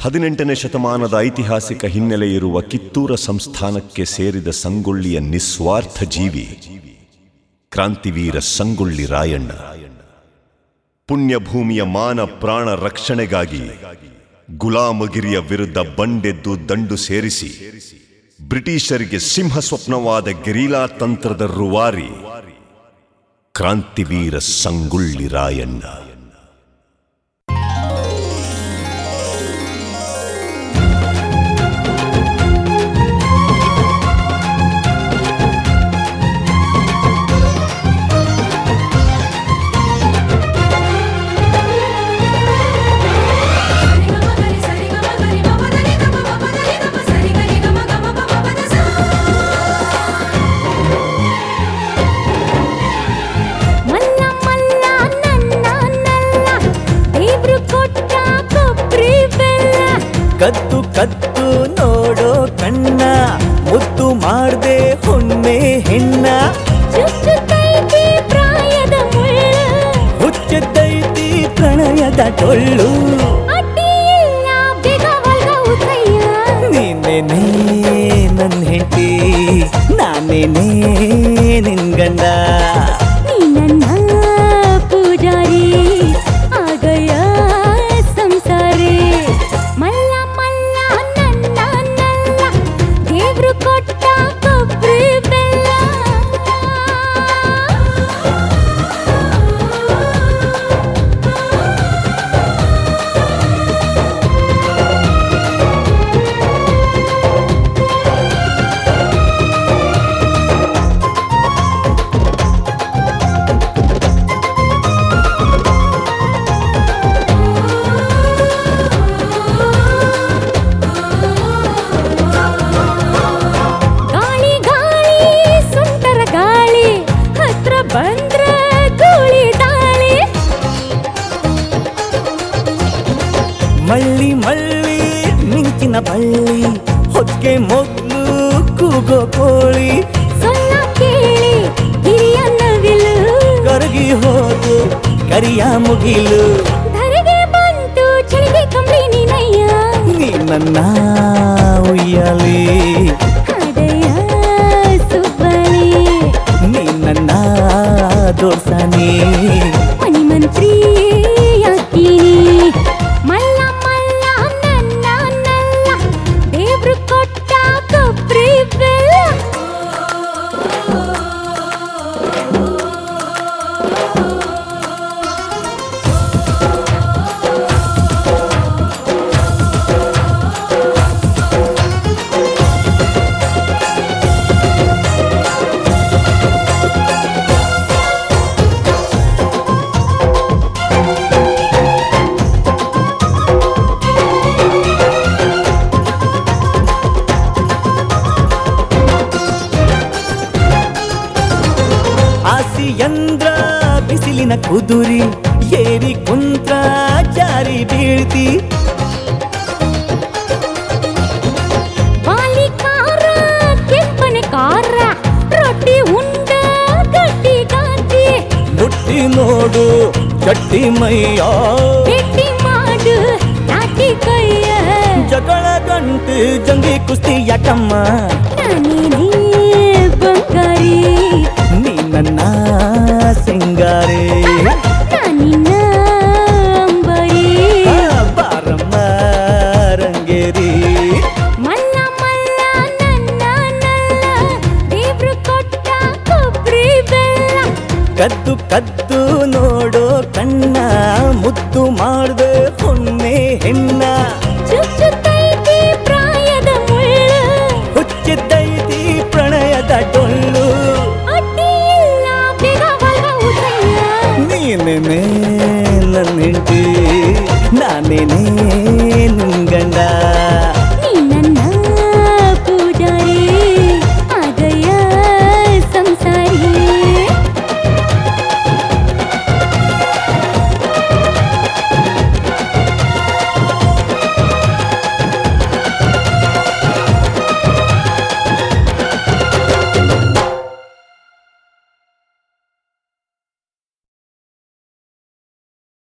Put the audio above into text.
ಹದಿನೆಂಟನೇ ಶತಮಾನದ ಐತಿಹಾಸಿಕ ಹಿನ್ನೆಲೆ ಇರುವ ಕಿತ್ತೂರ ಸಂಸ್ಥಾನಕ್ಕೆ ಸೇರಿದ ಸಂಗೊಳ್ಳಿಯ ನಿಸ್ವಾರ್ಥ ಜೀವಿ ಕ್ರಾಂತಿವೀರ ಸಂಗೊಳ್ಳಿ ರಾಯಣ್ಣ ಪುಣ್ಯಭೂಮಿಯ ಮಾನ ಪ್ರಾಣ ರಕ್ಷಣೆಗಾಗಿ ಗುಲಾಮಗಿರಿಯ ವಿರುದ್ಧ ಬಂಡೆದ್ದು ದಂಡು ಸೇರಿಸಿ ಬ್ರಿಟಿಷರಿಗೆ ಸಿಂಹ ಸ್ವಪ್ನವಾದ ಗೆರಿಲಾ ತಂತ್ರದ ರುವಾರಿ ಕ್ರಾಂತಿವೀರ ಸಂಗೊಳ್ಳಿ ರಾಯಣ್ಣ ಮಲ್ಲ ಮಲ್ಲ ನನ್ನ ನಲ್ಲ ದೇವ್ರು ಕೊಟ್ಟ ಕೊಬ್ರಿ ಬೆಲ್ಲ ಕದ್ದು ಕದ್ದು ನೋಡೋ ಕಣ್ಣ ಮುದ್ದು ಮಾಡ್ದೆ ಹುಣ್ಣೆ ಹೆಣ್ಣ ಚುಚ್ಚುತ್ತೈತಿ ಪ್ರಾಯದ ಮುಳ್ಳು ಹುಚ್ಚದ್ದೈತಿ ಪ್ರಣಯದ ಟೊಳ್ಳು ಅಡ್ಡಿ ಇಲ್ಲ ಬೇಗ ಹೊಲ್ಗ ಉಸಯ್ಯ ನೀನೇನೇ ನನ್ ಹೆಂಡತಿ ನಾನೇನೇ ನಿನ್ ಗಂಡ ನೀ ನನ್ನ ಪೂಜಾರಿ ಆಗಯ ಸಂಸಾರಿ ಮಲ್ಲ ಮಲ್ಲ ನನ್ನ ನಲ್ಲ ದೇವ್ರು ಕೊಟ್ಟ ಕೊಬ್ರಿ ಬೆಲ್ಲ ಗಾಳಿ ಗಾಳಿ ಸುಂಟರ ಗಾಳಿ ಹತ್ರ ಬಂದ್ರ ಧೂಳಿ ದಾಳಿ ಮಳ್ಳಿ ಮಳ್ಳಿ ಮಿಂಚಿನ ಬಳ್ಳಿ ಹೊಕ್ಕೆ ಮೊಗ್ಲು ಕೂಗೋ ಕೋಳಿ ಸೊಲ್ಲ ಕೇಳಿ ಹಿರಿಯ ನವಿಲು ಕರಗಿ ಹೋದು ಕರಿಯ ಮುಗಿಲು ಧರೆಗೆ ಬಂತು ಚಳಿಗೆ ಕಂಬಳಿ ನೀನಯ್ಯ ನೀ ನನ್ನ ಉಯ್ಯಾಲಿ ಹಡೆಯ ಸುಬ್ಬಳಿ ನೀ ನನ್ನ ದೋಸಾನಿ ಮನಿ ಮಂತ್ರಿ ಯಾಕೀನಿ ಮಲ್ಲ ಮಲ್ಲ ನನ್ನ ನಲ್ಲ ದೇವ್ರು ಕೊಟ್ಟ ಕೊಬ್ರಿ ಬೆಲ್ಲ ಆಸಿಯಂದ್ರ ಬಿಸಿಲಿನ ಕುದುರಿ ಏರಿ ಕುಂತ್ರ ಜಾರಿ ಬೀಳ್ತಿ ಬಾಲಿ ಕಾರ ಕೆಂಪನೆ ಕಾರ ರೊಟ್ಟಿ ಉಂಡ ಗಟ್ಟಿ ಗಾತಿ ಮುಟ್ಟಿ ನೋಡು ಗಟ್ಟಿ ಮೈಯ ಭೇಟಿ ಮಾಡು ನಾಟಿ ಕೈಯ ಜಗಳ ಗಂಟು ಜಂಗಿ ಕುಸ್ತಿ ಯಾಕಮ್ಮ ನಾನೇನೇ ಬಂಗಾರಿ ನೀ ನನ್ನ ಸಿಂಗಾರಿ ನಾನಿನ್ನ ಅಂಬರಿ ಆ, ಬಾರಮ್ಮ ರಂಗೇರಿ ಮಲ್ಲ ಮಲ್ಲ ನನ್ನ ನಲ್ಲ ದೇವ್ರು ಕೊಟ್ಟ ಕೊಬ್ರಿ ಬೆಲ್ಲ ಕದ್ದು ಕದ್ದು ನೋಡೋ ಕಣ್ಣ ಮುದ್ದು ಮಾಡ್ದೆ ಹುಣ್ಣೆ ಹೆಣ್ಣ ಚುಚ್ಚುತ್ತೈತಿ ಪ್ರಾಯದ ಮುಳ್ಳು ಹುಚ್ಚಿದ್ದೈತಿ ಪ್ರಣಯದ ಡೊಳ್ಳು ಅಡ್ಡಿ ಇಲ್ಲ ಬೇಗ ಹೊಲ್ಗ ಉಸಯ್ಯ ನೀನೇನೇ ನನ್ನ ಹೆಂಡತಿ ನಾನೇನೇ